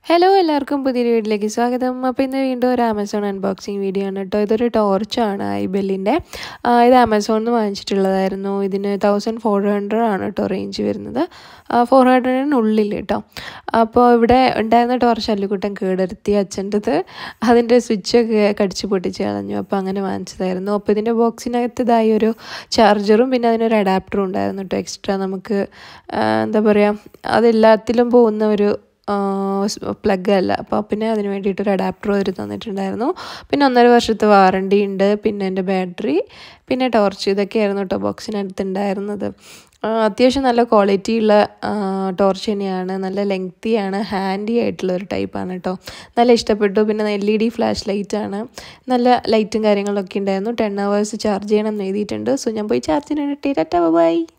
hello എല്ലാവർക്കും പുതിയൊരു വീഡിയോയിലേക്ക് സ്വാഗതം അപ്പോൾ ഇന്ന് വീണ്ടും ഒരു ആമസോൺ അൺബോക്സിങ് വീഡിയോ ആണ് കേട്ടോ ഇതൊരു ടോർച്ചാണ് ഐബെല്ലിൻ്റെ ഇത് ആമസോണിൽ നിന്ന് വാങ്ങിച്ചിട്ടുള്ളതായിരുന്നു ഇതിന് തൗസൻഡ് ഫോർ ഹൺഡ്രഡ് ആണ് കേട്ടോ റേഞ്ച് വരുന്നത് ഫോർ ഹൺഡ്രഡിനുള്ളിൽ കേട്ടോ അപ്പോൾ ഇവിടെ ഉണ്ടായിരുന്ന ടോർച്ച് അല്ലുക്കുട്ടൻ കേടെടുത്തി അച്ഛൻ്റെത് അതിൻ്റെ സ്വിച്ചൊക്കെ കടിച്ച് പൊട്ടിച്ച് കളഞ്ഞു അപ്പോൾ അങ്ങനെ വാങ്ങിച്ചതായിരുന്നു അപ്പോൾ ഇതിൻ്റെ ബോക്സിനകത്ത് ഇതായി ഒരു ചാർജറും പിന്നെ അതിനൊരു അഡാപ്റ്ററും ഉണ്ടായിരുന്നു കേട്ടോ എക്സ്ട്രാ നമുക്ക് എന്താ പറയുക അതെല്ലാത്തിലും പോകുന്ന ഒരു പ്ലഗ് അല്ല അപ്പോൾ പിന്നെ അതിന് വേണ്ടിയിട്ടൊരു അഡാപ്റ്റർ അവർ തന്നിട്ടുണ്ടായിരുന്നു പിന്നെ ഒന്നര വർഷത്തെ വാറണ്ടി ഉണ്ട് പിന്നെ എൻ്റെ ബാറ്ററി പിന്നെ ടോർച്ച് ഇതൊക്കെയായിരുന്നു കേട്ടോ ബോക്സിനകത്ത് ഉണ്ടായിരുന്നത് അത്യാവശ്യം നല്ല ക്വാളിറ്റി ഉള്ള ടോർച്ച് തന്നെയാണ് നല്ല ലെങ്തിയാണ് ഹാൻഡി ആയിട്ടുള്ള ഒരു ടൈപ്പാണ് കേട്ടോ നല്ല ഇഷ്ടപ്പെട്ടു പിന്നെ എൽ ഇ ഡി ഫ്ലാഷ് ലൈറ്റാണ് നല്ല ലൈറ്റും കാര്യങ്ങളൊക്കെ ഉണ്ടായിരുന്നു ടെൻ അവേഴ്സ് ചാർജ് ചെയ്യണം എന്ന് എഴുതിയിട്ടുണ്ട് സോ ഞാൻ പോയി ചാർജ് ചെയ്യാൻ ബൈ